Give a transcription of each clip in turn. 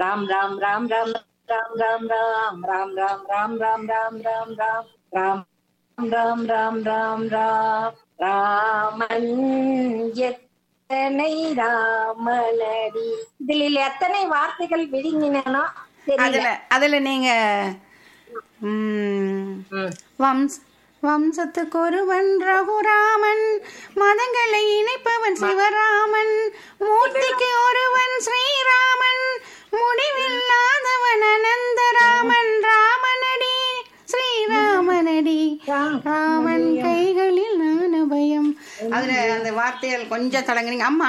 ராம் ராம் ராம் ராம் ராம் ராம் ராம் ராம் ராம் ராம் ராம் ராம் ராம் ராம் ராம் ராம் ராம் ராம் ராம் ராமன் எத்தனை ராமனடி இதில் எத்தனை வார்த்தைகள் விழுங்கினோ தெரியல அதுல அதுல நீங்க ம், ம். வம்ஸ் வம்சத்துக்கு ஒருவன் ரகுராமன் மதங்களை இணைப்பவன் சிவராமன் மூர்த்திக்கு ஒருவன் ஸ்ரீராமன் முடிவில்லாதவன் அனந்தராமன் ராமனடி ஸ்ரீராமனடி ராமன் கைகளில் நான் அபயம் அதுல அந்த வார்த்தைகள் கொஞ்சம் தொடங்குனீங்க அம்மா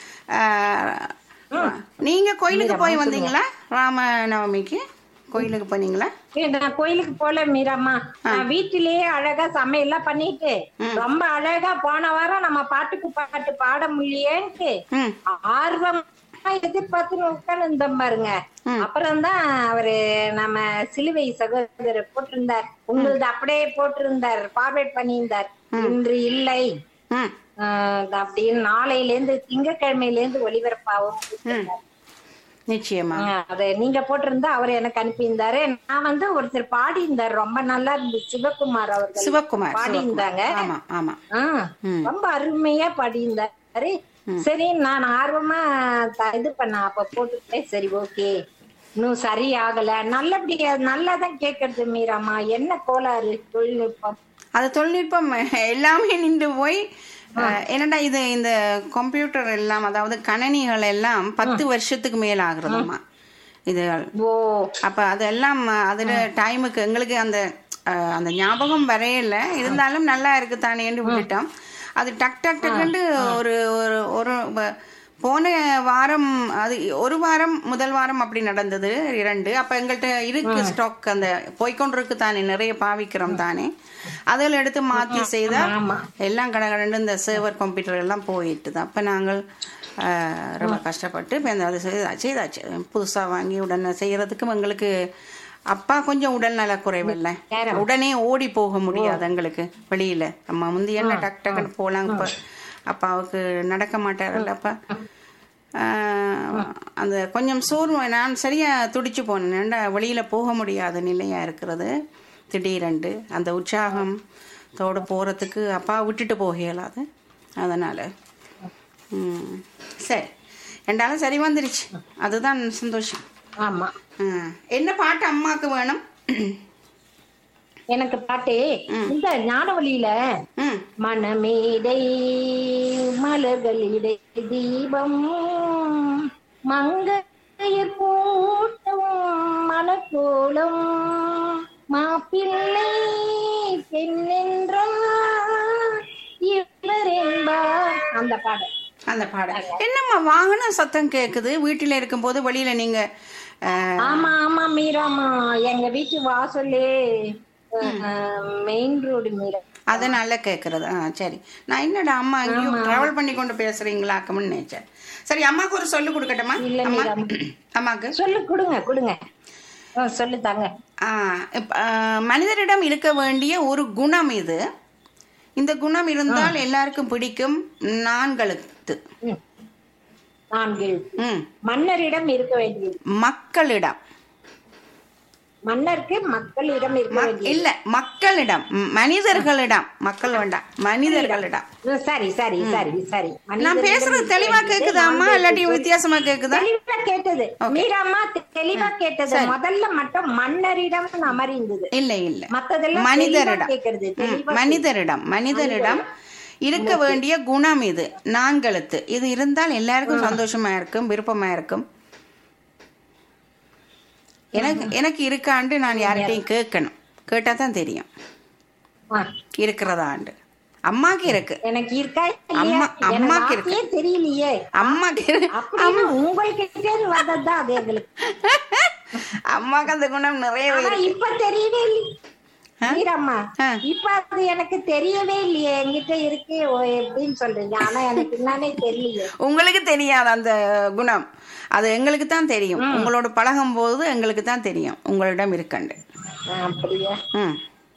ஆஹ், நீங்க கோயிலுக்கு போய் வந்தீங்களா ராமநவமிக்கு கோயிலுக்கு போனீங்களா ஏய், நான் கோயிலுக்கு போல மீராம்மா நான் வீட்டிலேயே அழகா சமையல்லாம் பண்ணிட்டு ரொம்ப அழகா போன வாரம் நம்ம பாட்டுக்கு பாட்டு பாட முடியேன்ட்டு ம் ஆர்வமா எதிர்பார்த்து உட்கார்ந்து இருந்தோம் பாருங்க அப்புறம் தான் அவரு நம்ம சிலுவை சகோதரர் போட்டிருந்தார் உங்களது அப்படியே போட்டிருந்தார் ஃபார்வேர்ட் பண்ணியிருந்தார் இன்று இல்லை ம் ஆஹ் அப்படின்னு நாளையில இருந்து திங்கட்கிழமையில இருந்து ஒளிபரப்பாவும் போட்டிருந்தார். நிச்சயமா ஆஹ் அதை நீங்க போட்டிருந்தா அவர் எனக்கு அனுப்பியிருந்தாரு நான் வந்து ஒருத்தர் பாடி இருந்தார் ரொம்ப நல்லா இருந்துச்சு சிவகுமார் அவர்கள் சிவகுமார் பாடி இருந்தாங்க சிவகுமார். ஆமா ஆமா ஆஹ் ம். ரொம்ப அருமையா பாடியிருந்தாரு சரி நான் ஆர்வமா த- இது பண்ண அப்ப போட்டுட்டேன் சரி ஓகே இன்னும் சரி ஆகல நல்லபடியா நல்லாதான் கேக்குறது மீராமா என்ன கோளாறு தொழில்நுட்பம் அது தொழில்நுட்பம் எல்லாமே நின்று போய் அஹ், என்னடா இது இந்த கம்ப்யூட்டர் எல்லாம் அதாவது கணனிகள் எல்லாம் பத்து வருஷத்துக்கு மேல ஆகுறதுமா இது ஓ அப்ப அதெல்லாம் அதுல டைமுக்கு எங்களுக்கு அந்த அஹ், அந்த ஞாபகம் வரையில இருந்தாலும் நல்லா இருக்கு தானேன்னு விட்டுட்டோம் அது டக் டக் டக்குன்னு ஒரு ஒரு ஒரு வ- போன வாரம் அது ஒரு வாரம் முதல் வாரம் அப்படி நடந்தது இரண்டு அப்ப எங்கள்கிட்ட இருக்கு ஸ்டாக் அந்த போய்க்கொண்டிருக்கு தானே நிறைய பாவிக்கிறோம் தானே அதில் எடுத்து மாத்தி செய்தா ஆமா. எல்லாம் கடகடன்னு இந்த சர்வர் கம்ப்யூட்டர் எல்லாம் போயிட்டுது அப்ப நாங்கள் ஆஹ், ரொம்ப கஷ்டப்பட்டு இப்ப இந்த அது செய்தா- செய்தாச்சு புதுசா வாங்கி உடனே செய்யறதுக்கும் எங்களுக்கு அப்பா கொஞ்சம் உடல்நல குறைவில்லை நேரம். உடனே ஓடி போக முடியாது எங்களுக்கு வெளியில அம்மா முந்தி என்ன டக் டக்குன்னு போலாம் இப்ப அப்பாவுக்கு நடக்க மாட்டாரல்ல அப்பா ஆஹ், அந்த கொஞ்சம் சோர்வு நான் சரியா துடிச்சு போனேன் ஏன்டா வெளியில போக முடியாத நிலையா இருக்கிறது திடீரென்று அந்த உற்சாகம் தோட போறதுக்கு அப்பா விட்டுட்டு போக இயலாது அதனால ம், சரி ரெண்டாலும் சரி வந்துருச்சு அதுதான் சந்தோஷம் ஆமா ம். என்ன பாட்டு அம்மாக்கு வேணும் எனக்கு பாட்டு இந்த ஞானவழியில ம் மனமேடை மலர்களிடை தீபம் மங்கையர் கூட்டம் மனக்கோலம் மாப்பிள்ளை பெண்ணென்றார் இவர் என்பார் அந்த பாடல் அந்த பாடல் என்னம்மா வாகன சத்தம் கேக்குது வீட்டில இருக்கும்போது வெளியில நீங்க அஹ், ஆமா ஆமா மீராமா எங்க வீட்டு வாசல்லே மெயின் ரோடு மீரா அதனால கேக்குறது ஆ சரி நான் என்னடா அம்மா எங்கேயும் டிராவல் பண்ணி கொண்டு பேசுறீங்களாக்கமுன்னு நினைச்சேன் சரி அம்மாக்கு ஒரு சொல்லு கொடுக்கட்டுமா இல்ல, அம்மா மீரா. அம்மாக்கு சொல்லு கொடுங்க கொடுங்க ஆ, சொல்லு தாங்க ஆ, இப்ப, ஆ, மனிதரிடம் இருக்க வேண்டிய ஒரு குணம் இது இந்த குணம் இருந்தால் எல்லாருக்கும் பிடிக்கும் நான்களுக்கு ம். நான்கு ம் மன்னரிடம் இருக்க வேண்டியது மக்களிடம் மன்னருக்கு மக்களிடம் இருக்க மக்- வேண்டியது இல்ல மக்களிடம் ம், மனிதர்களிடம் மக்கள் வேண்டாம் மனிதர்களிடம் ம், சரி சரி சரி சரி நான் மனிதரிடம் பேசுறது இருக்க தெளிவா வேண்டியது. கேக்குதா அம்மா நான்கு இல்லாட்டி சொல். வித்தியாசமா கேக்குதா தெளிவா கேட்டது மீராமா தெ- தெளிவா கேட்டது முதல்ல மட்டும் மன்னரிடம் அமர்ந்தது இல்ல இல்ல மத்ததெல்லாம் மனிதரிடம் தெளிவா கேக்குறது ம், தெளிவா மனிதரிடம் மனிதரிடம் இருக்க வேண்டிய குணம் இது நான்கெழுத்து இது இருந்தால் எல்லாருக்கும் சந்தோஷமா இருக்கும் விருப்பமா இருக்கும் எனக்கு எனக்கு இருக்காண்டு நான் யார்கிட்டயும் கேட்கணும் கேட்டா தான் தெரியும் ஆ, இருக்கிறதாண்டு அம்மாக்கு இருக்கு எனக்கு இருக்கா அம்மா- இல்லையா? எனக்கு அம்மாக்கு இருக்கு. வார்த்தையே தெரியலையே அம்மாக்கு இருக்கு. அப்படின்னு உங்கள்கிட்ட வந்ததுதான் அது எங்களுக்கு அம்மாக்கு அந்த குணம் நிறைய ஆனா இப்ப தெரியவே இல்லை வீரம்மா ஆ. இப்ப அது எனக்கு தெரியவே இல்லையே என்கிட்ட இருக்கு ஓ, எப்படின்னு சொல்றீங்க ஆனா எனக்கு என்னன்னே தெரியலையே உங்களுக்கு தெரியாது அந்த குணம் அது எங்களுக்கு தான் தெரியும் உங்களோட பழகும் போது எங்களுக்கு தான் தெரியும் உங்களிடம் இருக்கண்டு ஆ, அப்படியா ம்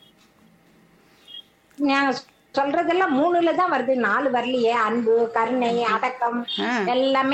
நாங்க சொல்றதெல்லாம் மூணுல தான் வருது நாலு வரலையே அன்பு கருணை அடக்கம் ஆ. எல்லாமே